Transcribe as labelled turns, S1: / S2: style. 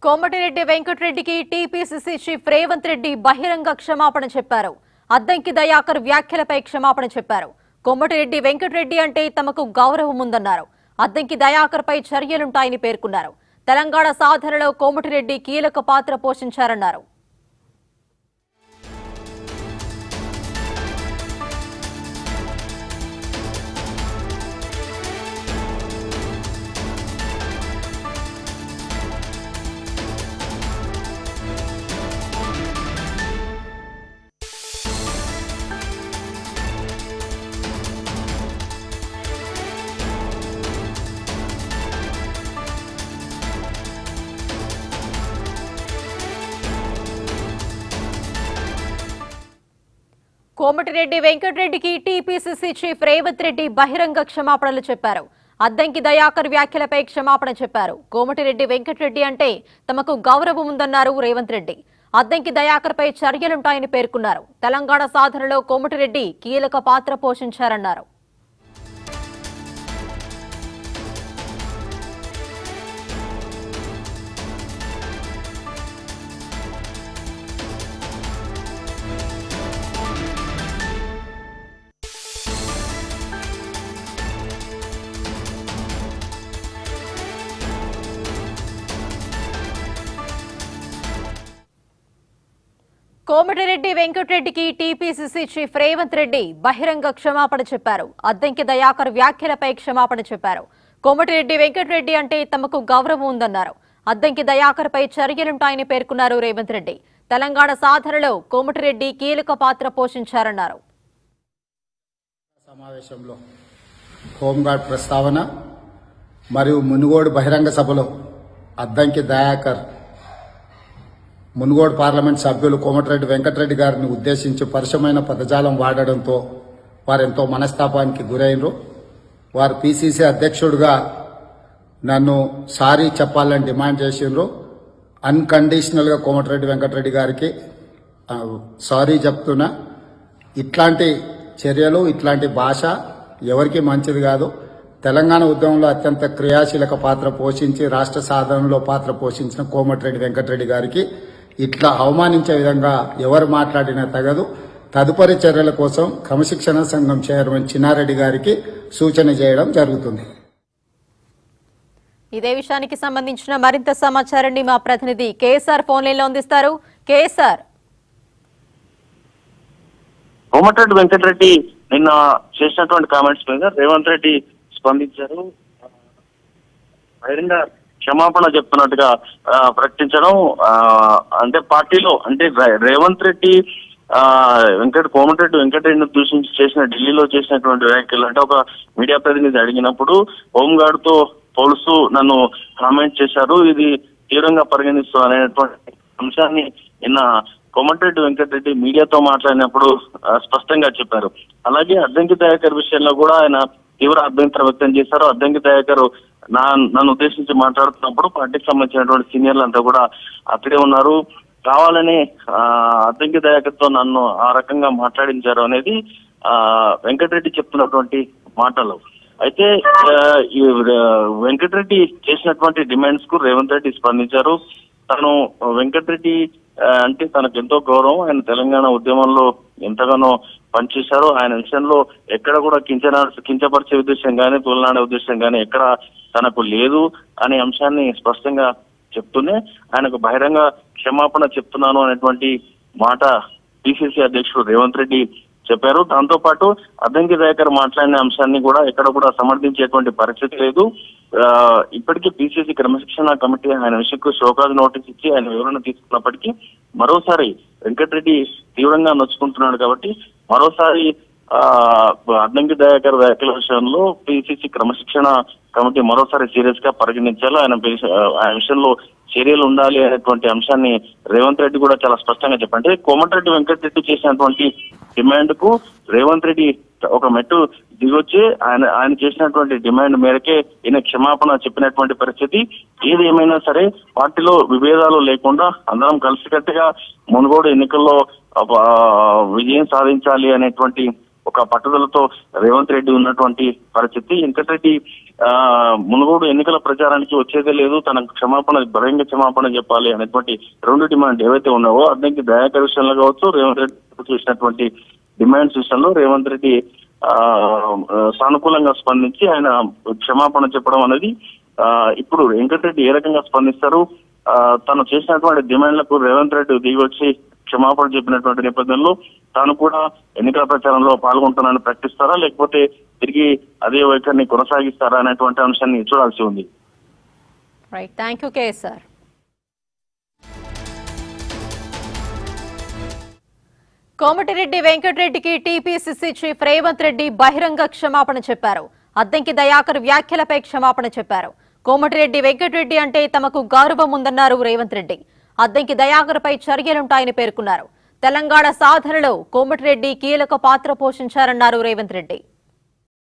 S1: కోమటిరెడ్డి వెంకటరెడ్డికి TPCC chief Revanth Reddy బహిరంగ క్షమాపణ చెప్పారు అద్దంకి దయాకర్ వ్యాఖ్యలపై క్షమాపణ చెప్పారు కోమటిరెడ్డి వెంకటరెడ్డి అంటే తమకు గౌరవం ఉందన్నారు అద్దంకి దయాకర్ పై చర్యలుంటాయని పేర్కొన్నారు తెలంగాణ సాధనలో కోమటిరెడ్డి కీలక పాత్ర పోషించారన్నారు కోమటిరెడ్డి వెంకటరెడ్డికి టీపీసీసీ చీఫ్ రేవంత్ రెడ్డి బహిరంగ క్షమాపణలు చెప్పారు అద్దంకి దయాకర్ వ్యాఖ్యలపై క్షమాపణ చెప్పారు కోమటిరెడ్డి వెంకటరెడ్డి అంటే తమకు గౌరవం ఉందన్నారు రేవంత్ రెడ్డి అద్దంకి దయాకర్ పై చర్యలుంటాయని పేర్కొన్నారు తెలంగాణ సాధనలో కోమటిరెడ్డి కీలక పాత్ర పోషించారన్నారు కోమటిరెడ్డి వెంకటరెడ్డికి టీపీసీసీ చీఫ్ రేవంత్ రెడ్డి బహిరంగ క్షమాపణ చెప్పారు అద్దంకి దయాకర్ వ్యాఖ్యలపై క్షమాపణ చెప్పారు కోమటిరెడ్డి వెంకటరెడ్డి అంటే తమకు గౌరవం ఉందన్నారు అద్దంకి దయాకర్ పై చర్యలుంటాయని పేర్కొన్నారు రేవంత్ రెడ్డి తెలంగాణ సాధనలో కోమటిరెడ్డి కీలక పాత్ర పోషించారన్నారు
S2: సమావేశంలో హోంగార్డ్ ప్రస్తావన మరియు మునుగోడు బహిరంగ సభలో అద్దంకి దయాకర్ మునుగోడు పార్లమెంట్ సభ్యులు కోమటిరెడ్డి వెంకటరెడ్డి గారిని ఉద్దేశించి పరుషమైన పదజాలం వాడడంతో వారెంతో మనస్తాపానికి గురైనరు వారు పిసిసి అధ్యక్షుడిగా నన్ను సారీ చెప్పాలని డిమాండ్ చేసిండ్రు అన్కండిషనల్గా కోమటిరెడ్డి వెంకటరెడ్డి గారికి ఆ, సారీ చెప్తున్నా ఇట్లాంటి చర్యలు ఇట్లాంటి భాష ఎవరికి మంచిది కాదు తెలంగాణ ఉద్యమంలో అత్యంత క్రియాశీలక పాత్ర పోషించి రాష్ట్ర సాధనలో పాత్ర పోషించిన కోమటిరెడ్డి వెంకటరెడ్డి గారికి ఇట్లా అవమానించే విధంగా ఎవరు మాట్లాడినా తగదు తదుపరి చర్యల కోసం క్రమశిక్షణ సంఘం చైర్మన్ చిన్నారెడ్డి గారికి సూచన చేయడం జరుగుతుంది
S1: ఇదే విషయానికి సంబంధించిన మరింత సమాచారాన్ని మా ప్రతినిధి కేఎస్ఆర్ ఫోన్ లైన్లో అందిస్తారు కేఎస్ఆర్
S3: కోమటిరెడ్డి వెంకటరెడ్డి నిన్న చేసినటువంటి కామెంట్స్ మీద రేవంత్ రెడ్డి స్పందించారు బహిరంగ క్షమాపణ చెప్తున్నట్టుగా ఆ, ప్రకటించడం ఆ, అంటే పార్టీలో అంటే రే- రేవంత్ రెడ్డి ఆ, వెంకట కోమటిరెడ్డి వెంకటరెడ్డిని దూషించి చేసిన ఢిల్లీలో చేసినటువంటి వ్యాఖ్యలు అంటే ఒక మీడియా ప్రతినిధి అడిగినప్పుడు హోంగార్డ్ తో పోలుస్తూ నన్ను కామెంట్ చేశారు ఇది తీవ్రంగా పరిగణిస్తూ అనేటువంటి అంశాన్ని నిన్న కోమటిరెడ్డి వెంకటరెడ్డి మీడియాతో మాట్లాడినప్పుడు ఆ, స్పష్టంగా చెప్పారు అలాగే అద్దంకి దయాకర్ విషయంలో కూడా ఆయన తీవ్ర అభ్యంతరం వ్యక్తం చేశారు అద్దంకి దయాకర్ నా నన్ను ఉద్దేశించి మాట్లాడుతున్నప్పుడు పార్టీకి సంబంధించినటువంటి సీనియర్లు అంతా కూడా అక్కడే ఉన్నారు కావాలని ఆ, అద్దంకి దయాకర్ తో నన్ను ఆ రకంగా మాట్లాడించారు అనేది ఆ వెంకటరెడ్డి చెప్తున్నటువంటి మాటలు అయితే ఆ, ఈ ఆ, వెంకటరెడ్డి చేసినటువంటి డిమాండ్స్ కు రేవంత్ రెడ్డి స్పందించారు తను వెంకటరెడ్డి ఆ, అంటే తనకు ఎంతో గౌరవం ఆయన తెలంగాణ ఉద్యమంలో ఎంతగానో పనిచేశారు ఆయన విషయంలో ఎక్కడ కూడా కించన కించపరిచే ఉద్దేశం కానీ తులనాడే ఉద్దేశం కానీ ఎక్కడ తనకు లేదు అనే అంశాన్ని స్పష్టంగా చెప్తూనే ఆయనకు బహిరంగ క్షమాపణ చెప్తున్నాను అనేటువంటి మాట పిసిసి అధ్యక్షుడు రేవంత్ రెడ్డి చెప్పారు దాంతో పాటు అద్దంకి దయాకర్ మాట్లాడిన అంశాన్ని కూడా ఎక్కడ కూడా సమర్థించేటువంటి పరిస్థితి లేదు ఆ, ఇప్పటికీ పిసిసి క్రమశిక్షణ కమిటీ ఆయన విషయంకు షోకాజ్ నోటీస్ ఇచ్చి ఆయన వివరణ తీసుకున్నప్పటికీ మరోసారి వెంకటరెడ్డి తీవ్రంగా నొచ్చుకుంటున్నాడు కాబట్టి మరోసారి ఆ అద్దంకి దయాకర్ వ్యాఖ్యల విషయంలో పిసిసి క్రమశిక్షణ కమిటీ మరోసారి సీరియస్ గా పరిగణించాలి ఆయన విష- ఆయన విషయంలో చర్యలు ఉండాలి అనేటువంటి అంశాన్ని రేవంత్ రెడ్డి కూడా చాలా స్పష్టంగా చెప్పారు అంటే కోమటిరెడ్డి వెంకటరెడ్డి చేసినటువంటి డిమాండ్ కు రేవంత్ రెడ్డి ఒక మెట్టు దిగొచ్చి ఆయన ఆయన చేసినటువంటి డిమాండ్ మేరకే ఈయన క్షమాపణ చెప్పినటువంటి పరిస్థితి ఏది ఏమైనా సరే పార్టీలో విభేదాలు లేకుండా అందరం కలిసికట్టుగా మునుగోడు ఎన్నికల్లో ఆ, విజయం సాధించాలి అనేటువంటి ఒక పట్టుదలతో రేవంత్ రెడ్డి ఉన్నటువంటి పరిస్థితి వెంకటరెడ్డి ఆ మునుగోడు ఎన్నికల ప్రచారానికి వచ్చేదే లేదు తనకు క్షమాపణ బహిరంగ క్షమాపణ చెప్పాలి అనేటువంటి రెండు డిమాండ్ ఏవైతే ఉన్నావో అతనికి దయాకర్ విషయంలో కావచ్చు రేవంత్ రెడ్డి చేసినటువంటి డిమాండ్స్ విషయంలో రేవంత్ రెడ్డి ఆ సానుకూలంగా స్పందించి ఆయన క్షమాపణ చెప్పడం అనేది ఆ ఇప్పుడు వెంకటరెడ్డి ఏ రకంగా స్పందిస్తారు ఆ తను చేసినటువంటి డిమాండ్లకు రేవంత్ రెడ్డి దిగి వచ్చి క్షమాపణ చెప్పినటువంటి నేపథ్యంలో తాను కూడా ఎన్నికల ప్రచారంలో పాల్గొంటానని ప్రకటిస్తారా లేకపోతే తిరిగి అదే వైఖరిని కొనసాగిస్తారా అనేటువంటి అంశాన్ని చూడాల్సి ఉంది
S1: right thank you KSR Komatireddy వెంకటరెడ్డికి టీపీసీసీ చీఫ్ రేవంత్ రెడ్డి బహిరంగ క్షమాపణ చెప్పారు అద్దంకి దయాకర్ వ్యాఖ్యలపై క్షమాపణ చెప్పారు కోమటిరెడ్డి వెంకటరెడ్డి అంటే తమకు గౌరవం ఉందన్నారు రేవంత్ రెడ్డి అద్దంకి దయాకర్ పై చర్యలుంటాయని పేర్కొన్నారు తెలంగాణ సాధనలో కోమటిరెడ్డి కీలక పాత్ర పోషించారన్నారు రేవంత్ రెడ్డి